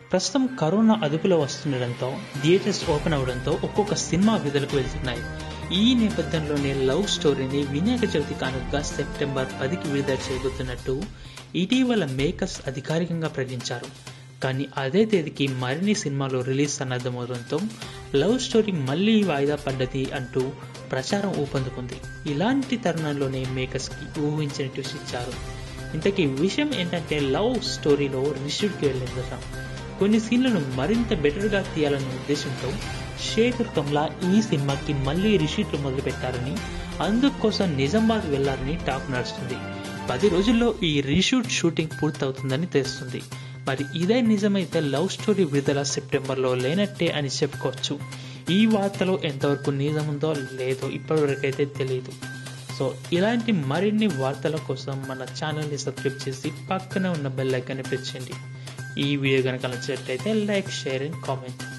ప్రస్తుతం కరోనా అదుపులో వస్తుండడంతో theatres open అవడంతో ఒక్కొక్క సినిమా విడుదలకు వెళ్తున్నాయి ఈ నేపథ్యంలోనే లవ్ స్టోరీని వినాయక చవితి కానుకగా సెప్టెంబర్ పదికి విడుదల చేయబోతున్నట్టు ఇటీవల మేకర్స్ అధికారికంగా ప్రకటించారు కానీ అదే తేదీకి మరిన్ని సినిమాలు రిలీజ్ సన్నద్ధమవడంతో లవ్ స్టోరీ మళ్ళీ వాయిదా పడ్డది అంటూ ప్రచారం ఊపందుకుంది ఇలాంటి తరుణంలోనే మేకర్స్కి ఊహించిన ట్విస్ట్ ఇచ్చారు ఇంతకీ విషయం ఏంటంటే లవ్ స్టోరీలో రిషుడ్కి వెళ్ళిందట కొన్ని సీన్లను మరింత బెటర్గా తీయాలనే ఉద్దేశంతో శేఖర్ కమ్లా ఈ సినిమాకి మళ్ళీ రిషీట్లు మొదలుపెట్టారని అందుకోసం నిజామాబాద్ వెళ్లారని టాక్ నడుస్తుంది పది రోజుల్లో ఈ రీషూట్ షూటింగ్ పూర్తవుతుందని తెలుస్తుంది మరి ఇదే నిజమైతే లవ్ స్టోరీ విడుదల సెప్టెంబర్లో లేనట్టే అని చెప్పుకోవచ్చు ఈ వార్తలో ఎంతవరకు నిజముందో లేదో ఇప్పటివరకైతే తెలియదు సో ఇలాంటి మరిన్ని వార్తల కోసం మన ఛానల్ని సబ్స్క్రైబ్ చేసి పక్కనే ఉన్న బెల్ ఐకాన్ని ప్రెస్ చేయండి ఈ వీడియో కనుక నచ్చినట్లయితే లైక్ షేర్ అండ్ కామెంట్